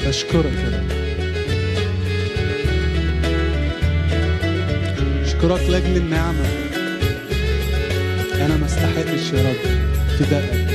أشكرك يا رب أشكرك لأجل النعمة أنا ما استحقش يا رب فدائك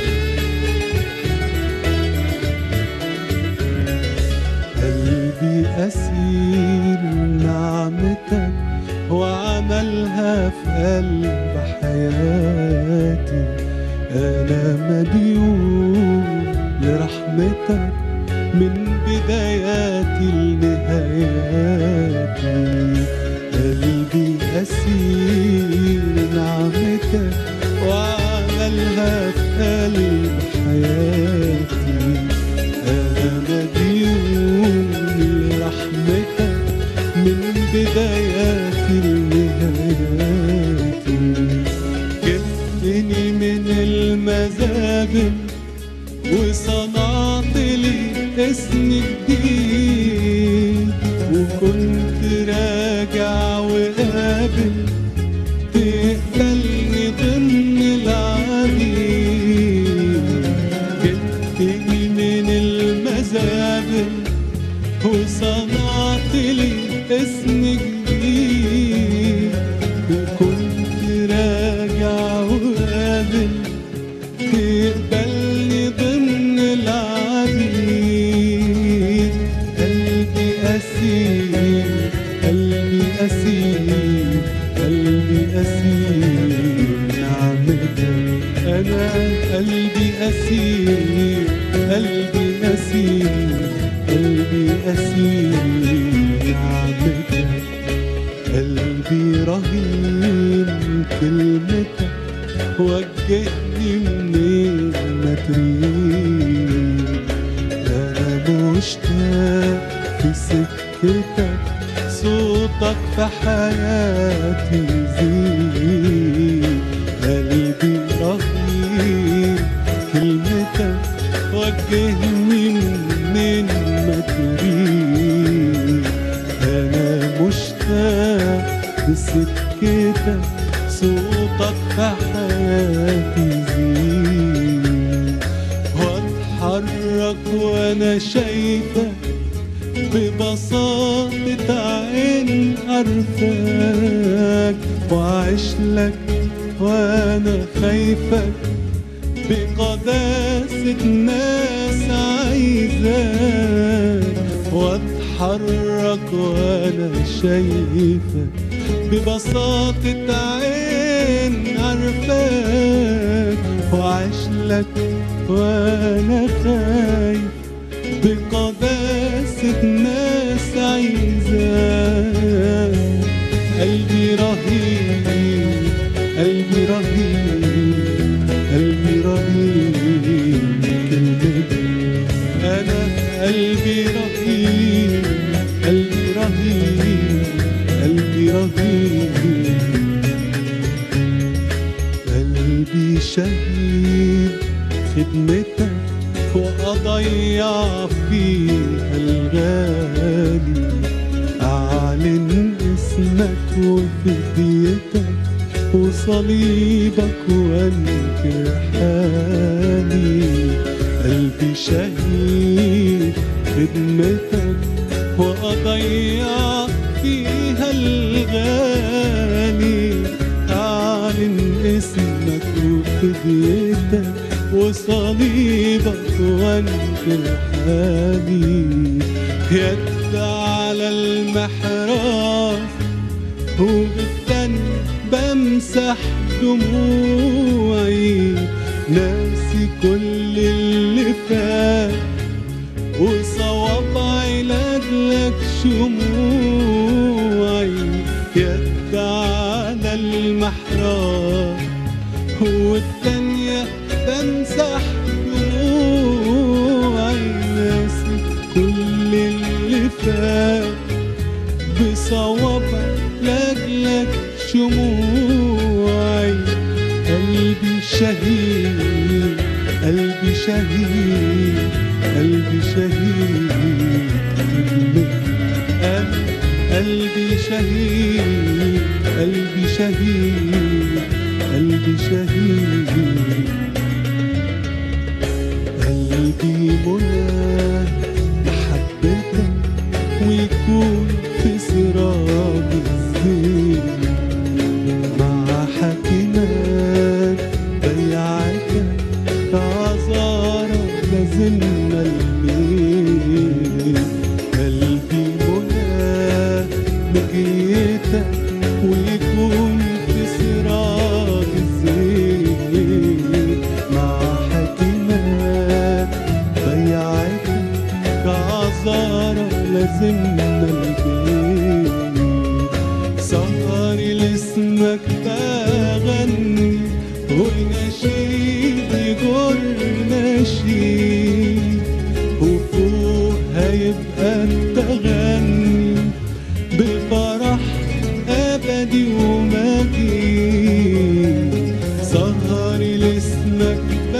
قلبي أسير نعمتك وعملها في قلب حياتي أنا مديون لرحمتك من بداياتي لنهاياتي قلبي أسير نعمتك وعملها في قلب حياتي أنا مديون لرحمتك من بداياتي لنهاياتي جبتني من المزابل وصنعت لي اسم جديد وكنت راجع وقابل تقبلني ضمن العبيد جبتني من المزابل وصنعت لي اسم جديد وكنت راجع وقابل تقبلني ضمن العبيد قلبي أسير قلبي أسير قلبي أسير نعمتك أنا قلبي أسير قلبي أسير قلبي أسير نعمتك قلبي رهين كلمتك وجهني منين ما تريد انا مشتاق في سكتك صوتك في حياتي يزيد قلبي رهين كلمتك وجهني منين ما تريد انا مشتاق بسكتك صوتك في حياتي يزيد واتحرك وانا شايفك ببساطة عين عارفاك وعيش لك وانا خايفك بقداسة ناس عايزاك واتحرك وانا شايفك ببساطة عين عارفاك وعيش لك وانا خايف بقداسة ناس عايزاك قلبي رهيب قلبي رهيب قلبي رهيب كلمتك أنا قلبي رهيب قلبي رهيب قلبي رهيب قلبي شهيد خدمتك وأضيع فيها الغالي أعلن اسمك وفديتك وصليبك وانكر حالي قلبي شهيد خدمتك وأضيع فيها الغالي أعلن اسمك وفديتك وصليبك وانكر حالي يد على المحراث وبالتاني بمسح دموعي ناسي كل اللي فات وصوابعي لاجلك شموعي يد على المحراث والتانية بمسح دموعي ناسي كل اللي فات بصوابع لاجلك شموعي قلبي شهيد قلبي شهيد قلبي شهيد أنا قلبي شهيد قلبي شهيد قلبي شهيد قلبي منى محبتك ونشيد يجر نشيد وفوق هيبقى التغني بفرح أبدي ومجيد سهري لاسمك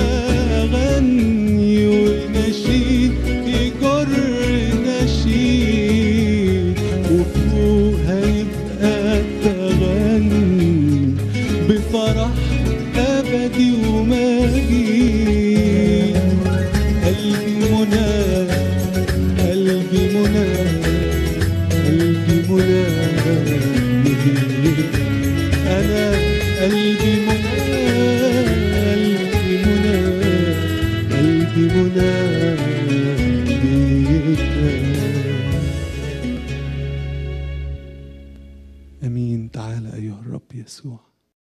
بغني ونشيد يجر نشيد وفوق هيبقى التغني بفرح أبدي ومجيد قلبي منى قلبي منى قلبي منى أنا قلبي منى قلبي منى قلبي منى بيك امين تعالى ايها الرب يسوع